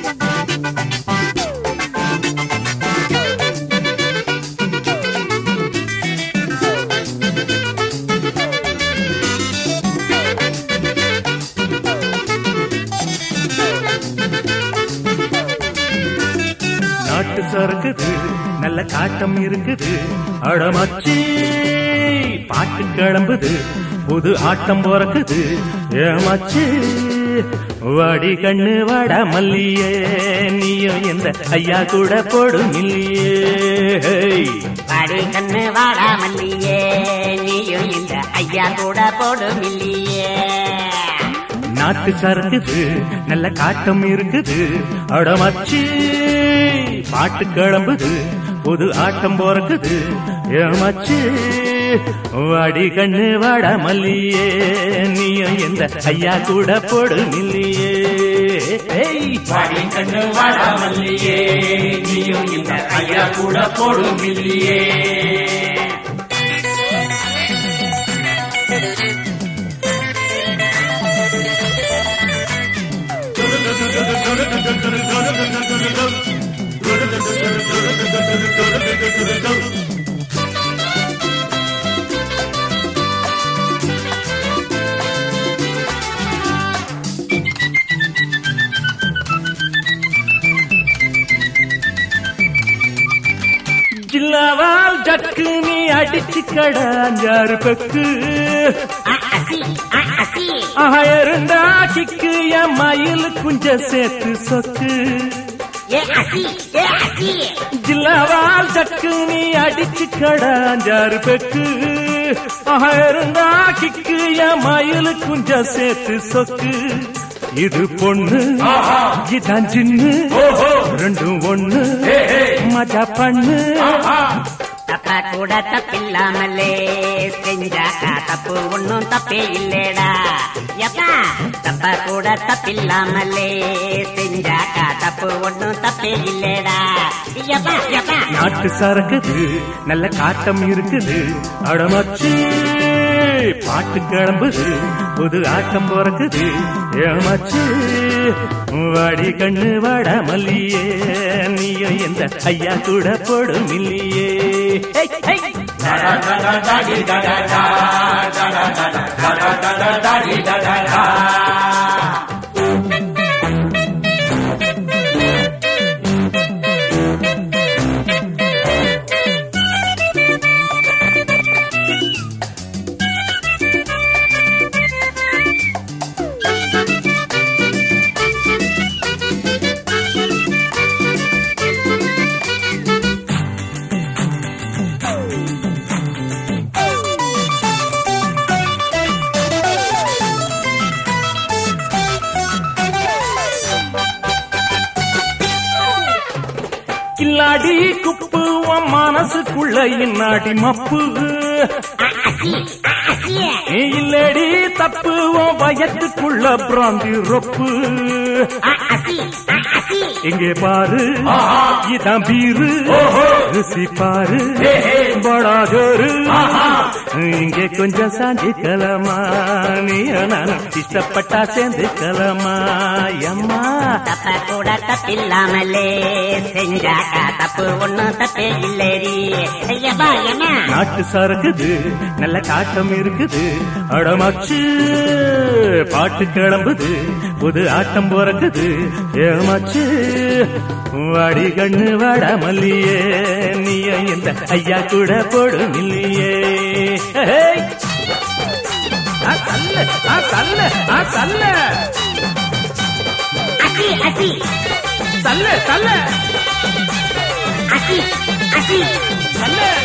நாட்டு சறுக்குது நல்ல காட்டம் இருக்குது அடமச்சி பாட்டு கிளம்புது புது ஆட்டம் பிறக்குது ஏமாச்சு வாடி கண்ணு வாட மல்லியே நீயும் இந்த ஐயா கூட போடும் இல்லையே வாடி கண்ணு வாடா மல்லியே நீயும் இந்த ஐயா கூட போடும் இல்லையே நாட்டு சறுக்குது நல்ல காட்டம் இருக்குது அடமச்சி பாட்டு கிளம்புது புது ஆட்டம் பிறக்குது ஏமாச்சு வாடி கண்ணு வாட மல்லியே நீயும் இந்த ஐயா கூட போடும் இல்லையே ஏய். வாடி கண்ணு வாடா மல்லியே நீயும் இந்த ஐயா கூட போடும் இல்லையே ஜில்லாவால் ஜக்கு நீ அடிச்சு கடாஞ்சாறு பெக்கு அ, அசி அ, அசி ஆயிருந்தா கிக்கு என் மயில் குஞ்ச சேர்த்து சொக்கு ஏ அசி ஏ அசி ஜில்லாவால் ஜக்கு நீ அடிச்சு கடாஞ்சாறு பெக்கு ஆயிருந்தா கிக்கு என் மயில் குஞ்ச சேர்த்து சொக்கு இது பொண்ணு இதான் சின்னு ரெண்டும் ஒண்ணு மஜா பண்ணு தப்பா கூட தப்பில்லாமலே செஞ்சாக்கா தப்பு ஒண்ணும் தப்பே இல்லேடா எப்பா தப்பா கூட தப்பில்லாமலே செஞ்சாக்கா தப்பு ஒண்ணும் தப்பே இல்லேடா எப்பா எப்பா நாட்டு சரக்குது நல்ல காட்டம் இருக்குது அடமச்சு பாட்டு கிளம்புது புது ஆட்டம் பிறக்குது ஏமாச்சு வாடி கண்ணு வாட மல்லியே நீயும் எந்த ஐயா கூட போடும் இல்லையே ஹை, ஹை. டடா டடா டாடி டடா டா டடா டடா டடா டடா டாடி டடா டா கில்லாடி குப்பு உன் மனசுக்குள்ள இன்னாடி மப்பு அ, அசி அ, அசி ஏ இல்லடி தப்பு உன் வயத்துக்குள்ள பிராந்தி ரொப்பு அ, அசி அ, அசி இங்கே பாரு இதான் பீரு ருசி பாரு படா ஜோரு இங்கே கொஞ்சம் சாஞ்சி கலமா நீ நான் இஷ்டப்பட்டா சேர்ந்து கலமா அம்மா தப்ப கூட தப்பில்லாமலே செஞ்சாக்கா தப்பு ஒண்ணும் தப்பே இல்லடி ஐயப்பா என்ன நாட்டு சரக்குது நல்ல காட்டம் இருக்குது அடமாச்சு பாட்டு கிளம்புது புது ஆட்டம் பிறக்குது ஏமாச்சு வாடி கண்ணு வாட மல்லியே நீய இந்த ஐயா கூட போடும் இல்லையே ஹேய். ஆ, தள்ள, ஆ, தள்ள, ஆ, தள்ள. அசி அசி தள்ள, தள்ள, அசி அசி தள்ள.